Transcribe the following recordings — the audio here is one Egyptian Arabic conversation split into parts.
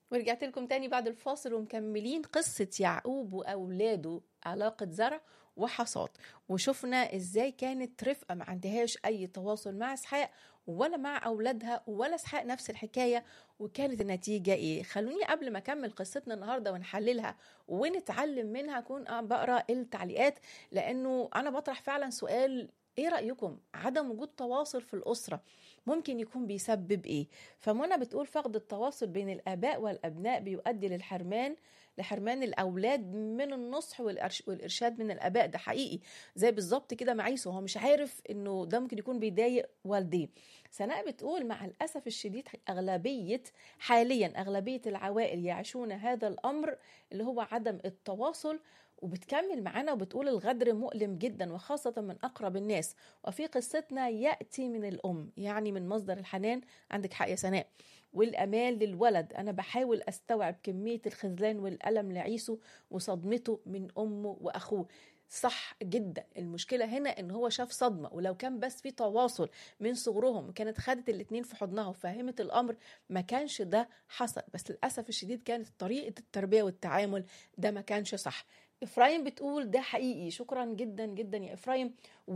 ورجعت لكم تاني بعد الفاصل ومكملين قصة يعقوب وأولاده علاقة زرع وحصاد وشفنا ازاي كانت رفقة ما عندهاش أي تواصل مع إسحاق ولا مع أولادها ولا إسحاق نفس الحكاية وكانت النتيجة إيه خلوني قبل ما أكمل قصتنا النهاردة ونحللها ونتعلم منها أكون بقرأ التعليقات لأنه أنا بطرح فعلا سؤال ايه رأيكم عدم وجود تواصل في الأسرة ممكن يكون بيسبب ايه فمنى بتقول فقد التواصل بين الآباء والأبناء بيؤدي للحرمان لحرمان الأولاد من النصح والإرشاد من الآباء ده حقيقي زي بالظبط كده مع عيسو هو مش عارف إنه ده ممكن يكون بيضايق والديه سناء بتقول مع الأسف الشديد أغلبية حاليا أغلبية العوائل يعيشون هذا الأمر اللي هو عدم التواصل وبتكمل معانا وبتقول الغدر مؤلم جدا وخاصة من أقرب الناس وفي قصتنا يأتي من الأم يعني من مصدر الحنان عندك حق يا سناء والأمان للولد أنا بحاول أستوعب كمية الخذلان والألم لعيسو وصدمته من أمه وأخوه صح جدا المشكلة هنا ان هو شاف صدمة ولو كان بس في تواصل من صغرهم كانت خدت الاتنين في حضنها وفهمت الامر ما كانش ده حصل بس للأسف الشديد كانت طريقة التربية والتعامل ده ما كانش صح افرايم بتقول ده حقيقي شكرا جدا جدا يا افرايم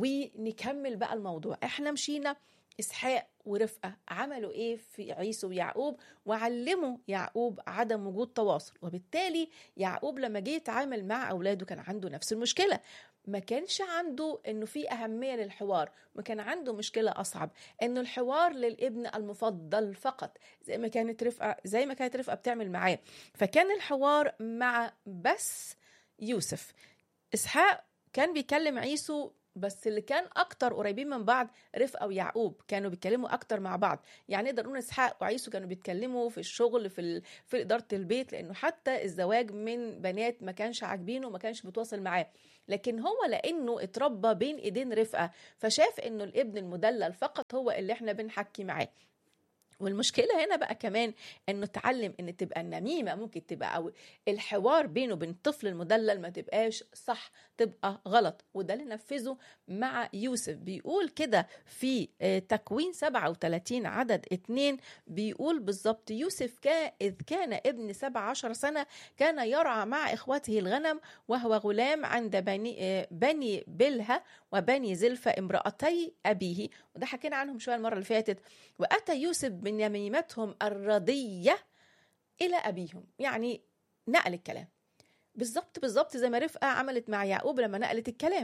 ونكمل بقى الموضوع احنا مشينا اسحاق ورفقه عملوا ايه في عيسو ويعقوب وعلموا يعقوب عدم وجود تواصل وبالتالي يعقوب لما جه يتعامل مع اولاده كان عنده نفس المشكله ما كانش عنده انه في اهميه للحوار ما كان عنده مشكله اصعب انه الحوار للابن المفضل فقط زي ما كانت رفقه زي ما كانت رفقه بتعمل معاه فكان الحوار مع بس يوسف اسحاق كان بيكلم عيسو بس اللي كان اكتر قريبين من بعض رفقه ويعقوب كانوا بيتكلموا اكتر مع بعض يعني نقدر نقول اسحاق وعيسو كانوا بيتكلموا في الشغل في ال... في اداره البيت لانه حتى الزواج من بنات ما كانش عاجبينه وما كانش بيتواصل معاه لكن هو لانه اتربى بين ايدين رفقه فشاف انه الابن المدلل فقط هو اللي احنا بنحكي معاه والمشكله هنا بقى كمان انه اتعلم ان تبقى النميمه ممكن تبقى او الحوار بينه وبين الطفل المدلل ما تبقاش صح تبقى غلط وده اللي نفذه مع يوسف بيقول كده في تكوين 37 عدد 2 بيقول بالظبط يوسف كان اذ كان ابن 17 سنه كان يرعى مع اخوته الغنم وهو غلام عند بني بني بلها وبني زلفة امرأتي أبيه وده حكينا عنهم شوية المرة اللي فاتت وأتى يوسف من يميمتهم الرضية إلى أبيهم يعني نقل الكلام بالظبط بالظبط زي ما رفقة عملت مع يعقوب لما نقلت الكلام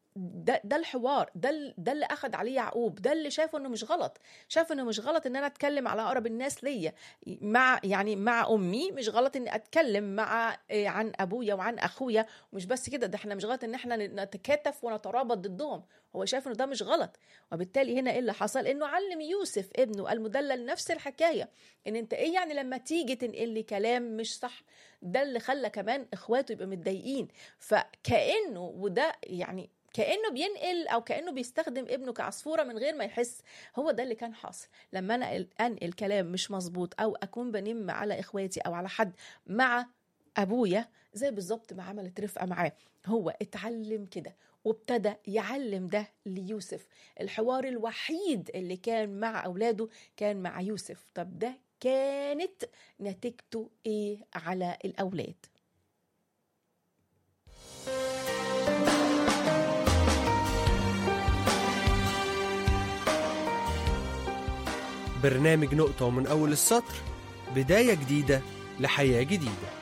ده ده الحوار ده ده اللي اخذ عليه يعقوب ده اللي شافه انه مش غلط شاف انه مش غلط ان انا اتكلم على اقرب الناس ليا مع يعني مع امي مش غلط اني اتكلم مع عن ابويا وعن اخويا ومش بس كده ده احنا مش غلط ان احنا نتكاتف ونترابط ضدهم هو شايف انه ده مش غلط وبالتالي هنا ايه اللي حصل انه علم يوسف ابنه المدلل نفس الحكايه ان انت ايه يعني لما تيجي تنقل لي كلام مش صح ده اللي خلى كمان اخواته يبقوا متضايقين فكانه وده يعني كانه بينقل او كانه بيستخدم ابنه كعصفوره من غير ما يحس هو ده اللي كان حاصل لما انا انقل كلام مش مظبوط او اكون بنم على اخواتي او على حد مع ابويا زي بالظبط ما عملت رفقه معاه هو اتعلم كده وابتدى يعلم ده ليوسف الحوار الوحيد اللي كان مع اولاده كان مع يوسف طب ده كانت نتيجته ايه على الاولاد برنامج نقطة ومن أول السطر بداية جديدة لحياة جديدة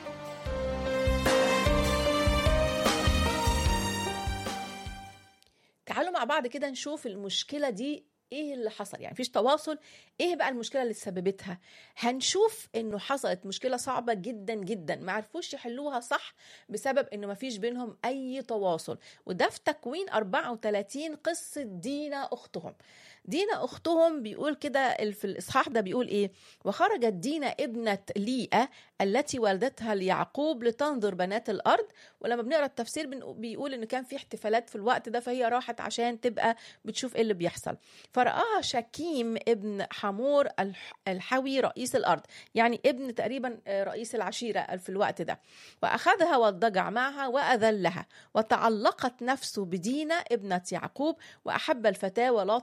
تعالوا مع بعض كده نشوف المشكلة دي ايه اللي حصل يعني مفيش تواصل ايه بقى المشكله اللي سببتها هنشوف انه حصلت مشكله صعبه جدا جدا ما عرفوش يحلوها صح بسبب انه مفيش بينهم اي تواصل وده في تكوين 34 قصه دينا اختهم دينا اختهم بيقول كده في الاصحاح ده بيقول ايه وخرجت دينا ابنه ليئه التي والدتها ليعقوب لتنظر بنات الارض ولما بنقرا التفسير بيقول ان كان في احتفالات في الوقت ده فهي راحت عشان تبقى بتشوف ايه اللي بيحصل فرآها شكيم ابن حمور الحوي رئيس الارض يعني ابن تقريبا رئيس العشيره في الوقت ده واخذها واضطجع معها واذلها وتعلقت نفسه بدينا ابنه يعقوب واحب الفتاه ولطف الفتاه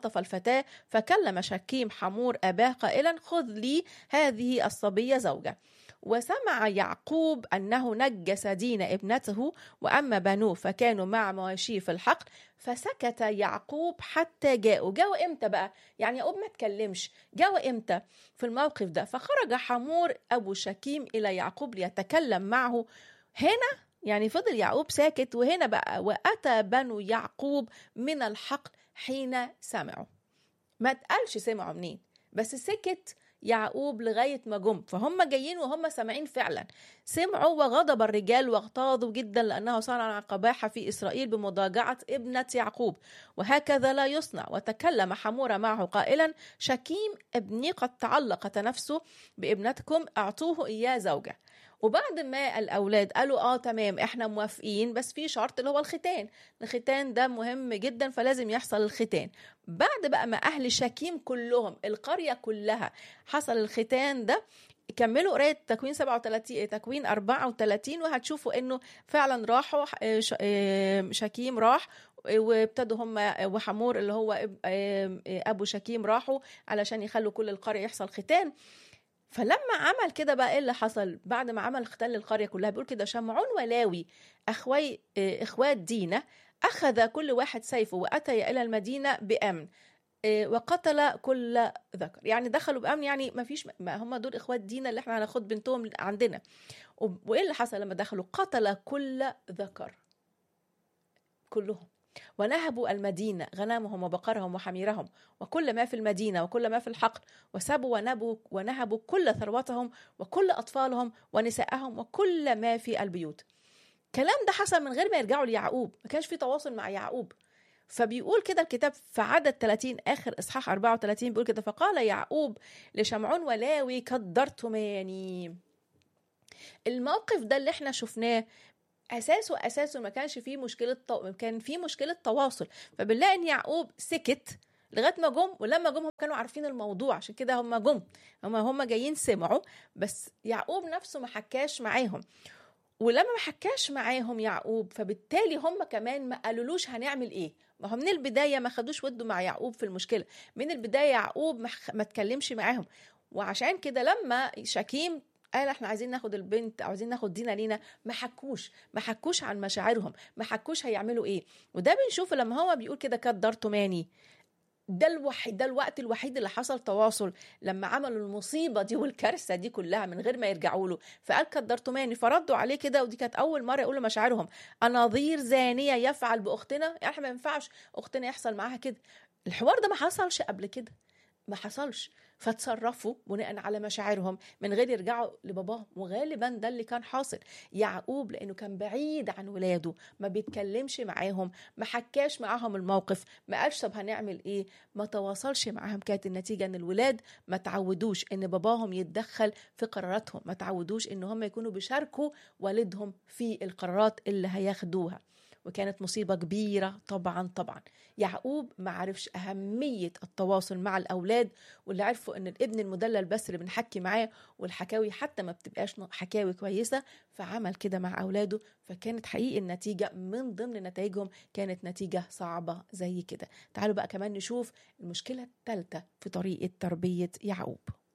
ابنتاه فكلم شكيم حمور أباه قائلا خذ لي هذه الصبية زوجة وسمع يعقوب أنه نجس دين ابنته وأما بنوه فكانوا مع مواشيه في الحقل فسكت يعقوب حتى جاءوا جاءوا إمتى بقى يعني يعقوب ما تكلمش جاءوا إمتى في الموقف ده فخرج حمور أبو شكيم إلى يعقوب ليتكلم معه هنا يعني فضل يعقوب ساكت وهنا بقى وأتى بنو يعقوب من الحقل حين سمعوا ما تقالش سمعوا منين بس سكت يعقوب لغاية ما جم فهم جايين وهم سامعين فعلا سمعوا وغضب الرجال واغتاظوا جدا لأنه صنع قباحة في إسرائيل بمضاجعة ابنة يعقوب وهكذا لا يصنع وتكلم حمورة معه قائلا شكيم ابني قد تعلقت نفسه بابنتكم أعطوه إياه زوجة وبعد ما الاولاد قالوا اه تمام احنا موافقين بس في شرط اللي هو الختان الختان ده مهم جدا فلازم يحصل الختان بعد بقى ما اهل شكيم كلهم القريه كلها حصل الختان ده كملوا قرايه تكوين 37 تكوين 34 وهتشوفوا انه فعلا راحوا شكيم راح وابتدوا هم وحمور اللي هو ابو شكيم راحوا علشان يخلوا كل القريه يحصل ختان فلما عمل كده بقى ايه اللي حصل بعد ما عمل اختل القريه كلها بيقول كده شمعون ولاوي اخوي اخوات دينا اخذ كل واحد سيفه واتي الى المدينه بامن وقتل كل ذكر يعني دخلوا بامن يعني ما فيش ما هم دول اخوات دينا اللي احنا هناخد بنتهم عندنا وايه اللي حصل لما دخلوا قتل كل ذكر كلهم ونهبوا المدينة غنمهم وبقرهم وحميرهم وكل ما في المدينة وكل ما في الحقل وسبوا ونبوا ونهبوا كل ثروتهم وكل أطفالهم ونساءهم وكل ما في البيوت الكلام ده حصل من غير ما يرجعوا ليعقوب ما كانش في تواصل مع يعقوب فبيقول كده الكتاب في عدد 30 آخر إصحاح 34 بيقول كده فقال يعقوب لشمعون ولاوي قدرتماني الموقف ده اللي احنا شفناه اساسه اساسه ما كانش فيه مشكله طو... كان فيه مشكله تواصل فبنلاقي ان يعقوب سكت لغايه ما جم ولما جم هم كانوا عارفين الموضوع عشان كده هم جم هم هم جايين سمعوا بس يعقوب نفسه ما حكاش معاهم ولما ما حكاش معاهم يعقوب فبالتالي هم كمان ما قالولوش هنعمل ايه ما هو من البدايه ما خدوش وده مع يعقوب في المشكله من البدايه يعقوب ما, ما اتكلمش معاهم وعشان كده لما شكيم قال احنا عايزين ناخد البنت او عايزين ناخد دينا لينا ما حكوش ما حكوش عن مشاعرهم ما حكوش هيعملوا ايه وده بنشوف لما هو بيقول كده كدرتوا ماني ده الوحيد ده الوقت الوحيد اللي حصل تواصل لما عملوا المصيبه دي والكارثه دي كلها من غير ما يرجعوا له فقال كدرتماني فردوا عليه كده ودي كانت اول مره يقولوا مشاعرهم اناظير زانيه يفعل باختنا يعني احنا ما ينفعش اختنا يحصل معاها كده الحوار ده ما حصلش قبل كده ما حصلش فتصرفوا بناء على مشاعرهم من غير يرجعوا لباباهم وغالبا ده اللي كان حاصل يعقوب لانه كان بعيد عن ولاده ما بيتكلمش معاهم ما حكاش معاهم الموقف ما قالش طب هنعمل ايه ما تواصلش معاهم كانت النتيجه ان الولاد ما تعودوش ان باباهم يتدخل في قراراتهم ما تعودوش ان هم يكونوا بيشاركوا والدهم في القرارات اللي هياخدوها وكانت مصيبة كبيرة طبعا طبعا يعقوب ما عرفش أهمية التواصل مع الأولاد واللي عرفوا أن الابن المدلل بس اللي بنحكي معاه والحكاوي حتى ما بتبقاش حكاوي كويسة فعمل كده مع أولاده فكانت حقيقي النتيجة من ضمن نتائجهم كانت نتيجة صعبة زي كده تعالوا بقى كمان نشوف المشكلة الثالثة في طريقة تربية يعقوب